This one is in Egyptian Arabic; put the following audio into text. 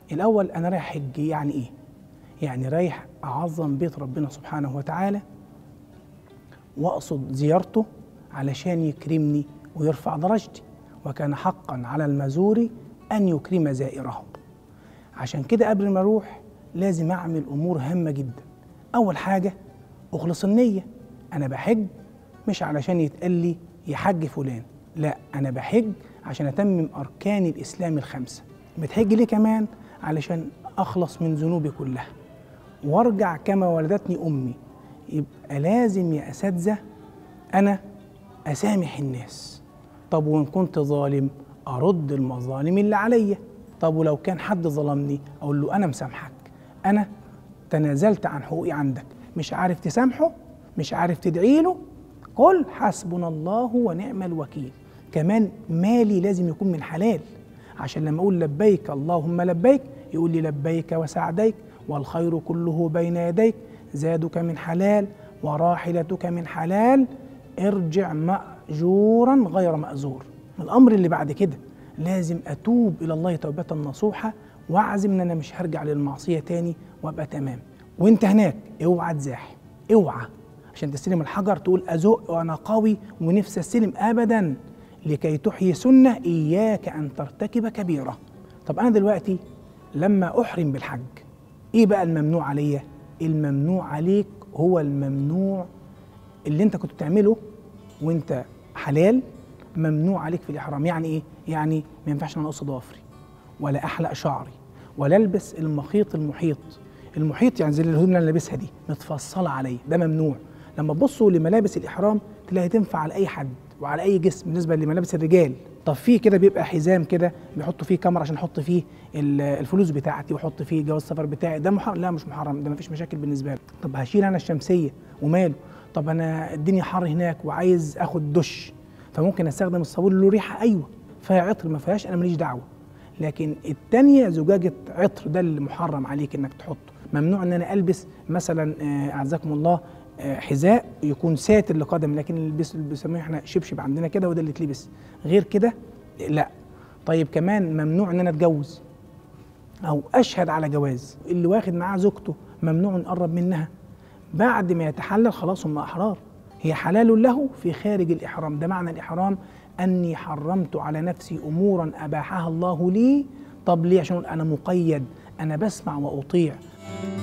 الاول انا رايح حج يعني ايه يعني رايح اعظم بيت ربنا سبحانه وتعالى واقصد زيارته علشان يكرمني ويرفع درجتي وكان حقا على المزور ان يكرم زائره عشان كده قبل ما اروح لازم اعمل امور هامه جدا اول حاجه اخلص النيه انا بحج مش علشان يتقال لي يا حج فلان لا انا بحج عشان اتمم اركان الاسلام الخمسه بتحج ليه كمان علشان اخلص من ذنوبي كلها وارجع كما ولدتني امي يبقى لازم يا اساتذه انا اسامح الناس طب وان كنت ظالم ارد المظالم اللي عليا طب ولو كان حد ظلمني اقول له انا مسامحك انا تنازلت عن حقوقي عندك مش عارف تسامحه مش عارف تدعي له قل حسبنا الله ونعم الوكيل كمان مالي لازم يكون من حلال عشان لما اقول لبيك اللهم لبيك يقول لي لبيك وسعديك والخير كله بين يديك زادك من حلال وراحلتك من حلال ارجع مأجورا غير مأزور الأمر اللي بعد كده لازم أتوب إلى الله توبة نصوحة وأعزم إن أنا مش هرجع للمعصية تاني وأبقى تمام وأنت هناك اوعى تزاحم اوعى عشان تستلم الحجر تقول أزق وأنا قوي ونفسي أستلم أبدا لكي تحيي سنة إياك أن ترتكب كبيرة طب أنا دلوقتي لما أحرم بالحج إيه بقى الممنوع عليا؟ الممنوع عليك هو الممنوع اللي أنت كنت بتعمله وأنت حلال ممنوع عليك في الإحرام يعني إيه؟ يعني ما ينفعش أنا أقص ضوافري ولا أحلق شعري ولا ألبس المخيط المحيط المحيط يعني زي الهدوم اللي أنا لابسها دي متفصلة عليا ده ممنوع لما تبصوا لملابس الإحرام تلاقي تنفع على أي حد وعلى اي جسم بالنسبه لملابس الرجال طب في كده بيبقى حزام كده بيحطوا فيه كاميرا عشان احط فيه الفلوس بتاعتي واحط فيه جواز السفر بتاعي ده محرم لا مش محرم ده مفيش مشاكل بالنسبه لي طب هشيل انا الشمسيه وماله طب انا الدنيا حر هناك وعايز اخد دش فممكن استخدم الصابون اللي له ريحه ايوه فيها عطر ما فيهاش انا ماليش دعوه لكن التانية زجاجة عطر ده اللي محرم عليك انك تحطه ممنوع ان انا البس مثلا اعزكم الله حذاء يكون ساتر لقدم لكن اللي بيسموه احنا شبشب عندنا كده وده اللي يتلبس غير كده لا طيب كمان ممنوع ان انا اتجوز او اشهد على جواز اللي واخد معاه زوجته ممنوع نقرب منها بعد ما يتحلل خلاص هم احرار هي حلال له في خارج الاحرام ده معنى الاحرام اني حرمت على نفسي امورا اباحها الله لي طب ليه عشان انا مقيد انا بسمع واطيع